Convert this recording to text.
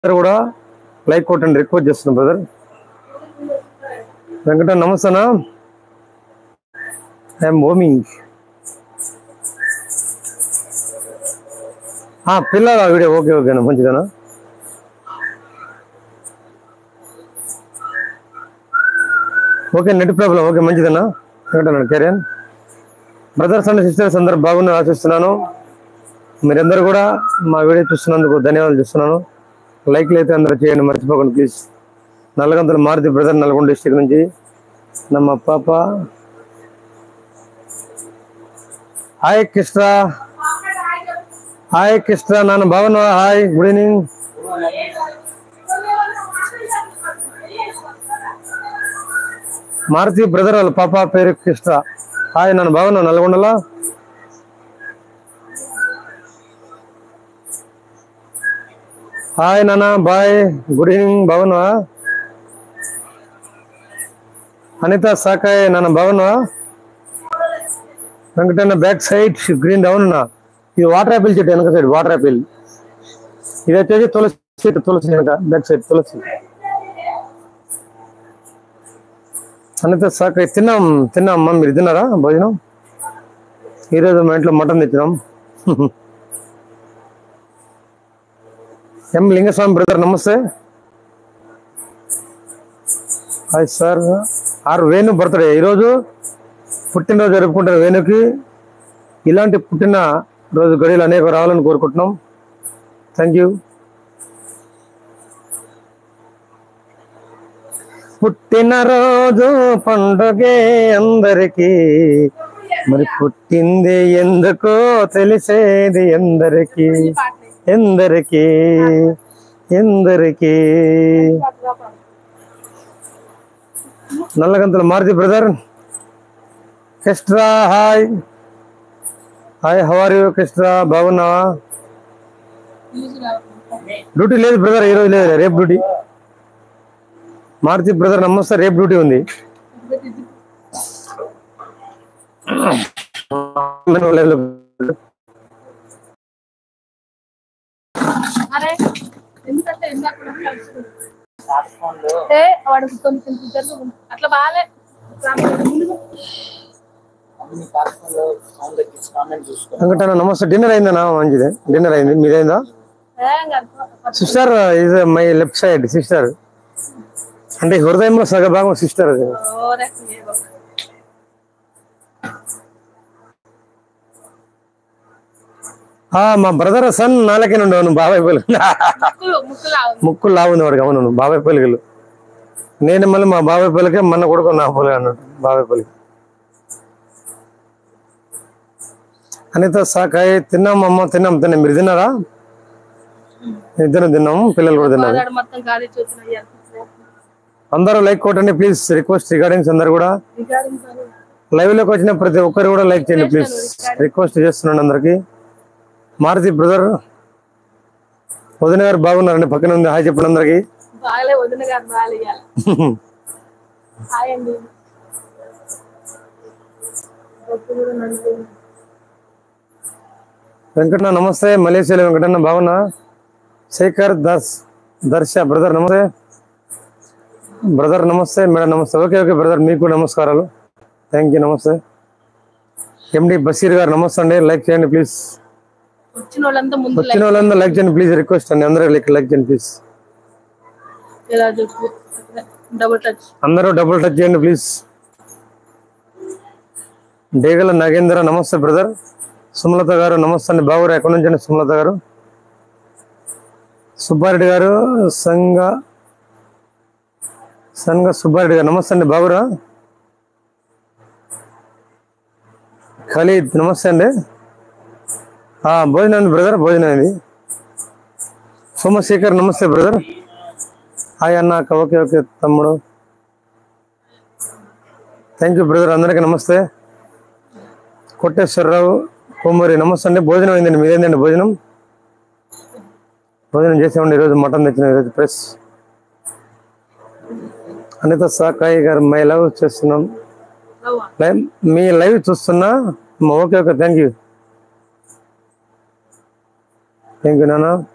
అందరూ కూడా లైక్ కొట్టండి రిక్వెస్ట్ చేస్తున్నాం బ్రదర్ వెంకట నమస్తేనా ఐఎమ్ ఓమింగ్ పిల్లల వీడియో ఓకే ఓకేనా మంచిదేనా ఓకే నెట్ ప్రాబ్లం ఓకే మంచిదేనా వెంకటనా కెరియన్ బ్రదర్స్ అండ్ సిస్టర్స్ అందరు బాగున్నారు ఆశిస్తున్నాను మీరందరూ కూడా మా వీడియో చూస్తున్నందుకు ధన్యవాదాలు చూస్తున్నాను లైక్లు అయితే అందరూ చేయండి మర్చిపోకండి please Nallagantla Maruti brother Nalgonda district నుంచి నమ్మ పాప హాయ్ కృష్ణ హాయ్ కృష్ణ నాన్న బాగున్నావా hi good evening Maruti brother వాళ్ళ పాప పేరు కృష్ణ హాయ్ నన్ను బాగున్నా నల్గొండలో హాయ్ నాన్న బాయ్ గుడ్ ఈవినింగ్ బాగున్నావా అనిత సాకాయ్ నాన్న బాగున్నావా వెంకటన్న బ్యాక్ సైడ్ గ్రీన్ అవునున్నా ఇది వాటర్ యాపిల్ చెట్టు వెనక సైడ్ వాటర్ యాపిల్ ఇది వచ్చేసి తులసి చెట్టు తులసి వెనక బ్యాక్ సైడ్ తులసి అనిత సాకాయ్ తిన్నాం తిన్నాం అమ్మా మీరు తిన్నారా భోజనం ఈరోజు మా ఇంట్లో మటన్ తెచ్చినాం M Lingaswamy brother namaste hi sir R Venu birthday ఈరోజు పుట్టినరోజు జరుపుకుంటున్న వేణుకి ఇలాంటి పుట్టిన రోజు గడియలు అనేక రావాలని కోరుకుంటున్నాం థ్యాంక్ యూ పుట్టినరోజు పండుగే అందరికీ మరి పుట్టింది ఎందుకో తెలిసేది ఎందరికీ ఎందరికీ ఎందరికీ నల్లగంతుల మారుతి బ్రదర్ కెస్ట్రా హాయ్ హాయ్ హవర్ యూ కెస్ట్రా బాగున్నావా డ్యూటీ లేదు బ్రదర్ ఈరోజు లేదు రేపు డ్యూటీ మారుతి బ్రదర్ నమస్తే రేపు డ్యూటీ ఉంది అరే ఎందుకంటే ఇందాక మనం కలుసుకున్నాం. ఏ వాడికి కొంచెం జరుగు అట్లా బాగాలే ముందుకు వెంకటన్న నమస్తే డిన్నర్ అయిందనా మంచిదే డిన్నర్ అయింది మీదైందా ఏం కాదు. Sister is my left side sister అంటే హృదయంలో సగ భాగం సిస్టర్ అది ఓరక్కి ఏవో. ఆ, మా బ్రదర్ సన్ నాలకే నుండి అవును బాబాయ్ పలుకు ముక్కులు ముక్కులు ఆవు. ముక్కులు లావుంది వాడికి అవును బాబాయ్ పలుకులు నేను మళ్ళీ మా బాబాయ్ పలికే మన కొడుకు నా పలుకు అన్నట్టు బాబాయ్ పలికి అనిత సాకాయ తిన్నాం అమ్మ తిన్నాం తిన్నాం మీరు తిన్నారా ఇద్దరు తిన్నాము పిల్లలు కూడా తిన్నారు వాడు మొత్తం గాలి చూసిన అందరూ లైక్ కొట్టండి ప్లీజ్ రిక్వెస్ట్ రిగార్డింగ్స్ అందరు కూడా లైవ్ లోకి వచ్చిన ప్రతి ఒక్కరు కూడా లైక్ చేయండి ప్లీజ్ రిక్వెస్ట్ చేస్తున్నాను అందరికి మారుతి బ్రదర్ వదిన గారు బాగున్నారండి పక్కన ఉంది హాయ్ చెప్పండి అందరికి బాగాలే వదిన గారు బాగాలే ఇయ్యాలి హాయ్ అండి గొప్ప కూడా నన్ను వెంకటన్న నమస్తే మలేషియాలో వెంకటన్న బాగున్నా శేఖర్ దర్శ్ దర్శ బ్రదర్ నమస్తే బ్రదర్ నమస్తే మేడం నమస్తే ఓకే ఓకే బ్రదర్ మీకు కూడా నమస్కారాలు థ్యాంక్ యూ నమస్తే ఎండి బషీర్ గారు నమస్తే అండి లైక్ చేయండి ప్లీజ్ వచ్చిన వాళ్ళంతా ముందు వచ్చిన వాళ్ళందరూ లైక్ చేయండి ప్లీజ్ రిక్వెస్ట్ అండి అందరూ లైక్ లైక్ చేయండి ప్లీజ్ ఇలా చెప్పు డబుల్ టచ్ అందరూ డబుల్ టచ్ చేయండి ప్లీజ్ డేగల నాగేంద్ర నమస్తే బ్రదర్ సుమలత గారు నమస్తే అండి బాగురా ఎక్కడి నుంచి అండి సుమలత గారు సుబ్బారెడ్డి గారు సంగ సంగ సుబ్బారెడ్డి గారు నమస్తే అండి బాగురా ఖలీద్ నమస్తే అండి ఆ, భోజనం అయింది బ్రదర్ భోజనం అయింది సోమశేఖర్ నమస్తే బ్రదర్ హాయ్ అన్న ఓకే ఓకే తమ్ముడు థ్యాంక్ యూ బ్రదర్ అందరికీ నమస్తే కోటేశ్వరరావు కోమూరి నమస్తే అండి భోజనం అయిందండి మీదేందండి భోజనం భోజనం చేసామండి ఈరోజు మటన్ తెచ్చిన ఈరోజు ప్రెస్ అనిత సాకాయి గారు మై లవ్ చేస్తున్నాం రవ్వ లైవ్ మీ లైవ్ చూస్తున్నా okay okay thank you thank you నాన్న